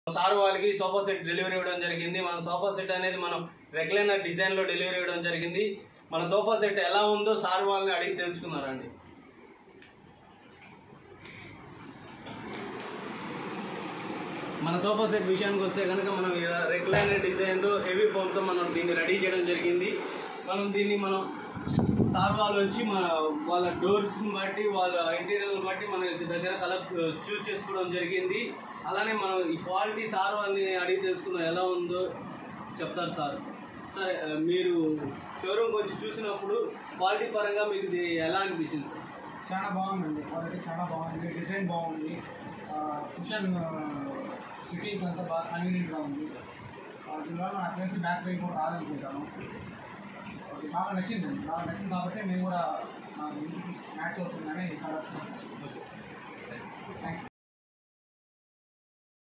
sir వాళ్ళకి sofa set delivery ఇవ్వడం జరిగింది మన సోఫా సెట్ అనేది మనం రెగ్యులర్ డిజైన్ లో డెలివరీ ఇవ్వడం జరిగింది మన సోఫా సెట్ ఎలా ఉందో సార్ వాళ్ళని అడిగి తెలుసుకున్నారండి మన సోఫా సెట్ విషయానికి వస్తే కనుక మనం రెగ్యులర్ డిజైన్ తో హెవీ ఫోమ్ తో మనం దీన్ని రెడీ చేయడం జరిగింది మనం దీన్ని మనం సార్ వాళ్ళు వచ్చి మన వాళ్ళ డోర్స్ బట్టి వాళ్ళ ఇంటీరియర్ బట్టి మన దగ్గర కలర్ చూస్ చేసుకోవడం జరిగింది అలానే మనం ఈ క్వాలిటీ సార్ వాళ్ళని అడిగి తెలుసుకుందాం ఎలా ఉందో చెప్తారు సార్ సరే ఆ, మీరు షోరూమ్కి వచ్చి చూసినప్పుడు క్వాలిటీ పరంగా మీకు ఇది ఎలా అనిపించింది సార్ చాలా బాగుందండి క్వాలిటీ చాలా బాగుంది డిజైన్ బాగుంది కుషన్ సిట్టింగ్ అంతా బాగా కన్వీనియంట్గా ఉంది ఆ, దీనివల్ల నాకు తెలిసి బ్యాక్ పెయిన్ కూడా రాదనుకుంటాను అది బాగా నచ్చిందండి బాగా నచ్చింది కాబట్టి నేను కూడా నాకు ఇంటికి మ్యాచ్ అవుతుందని థ్యాంక్ యూ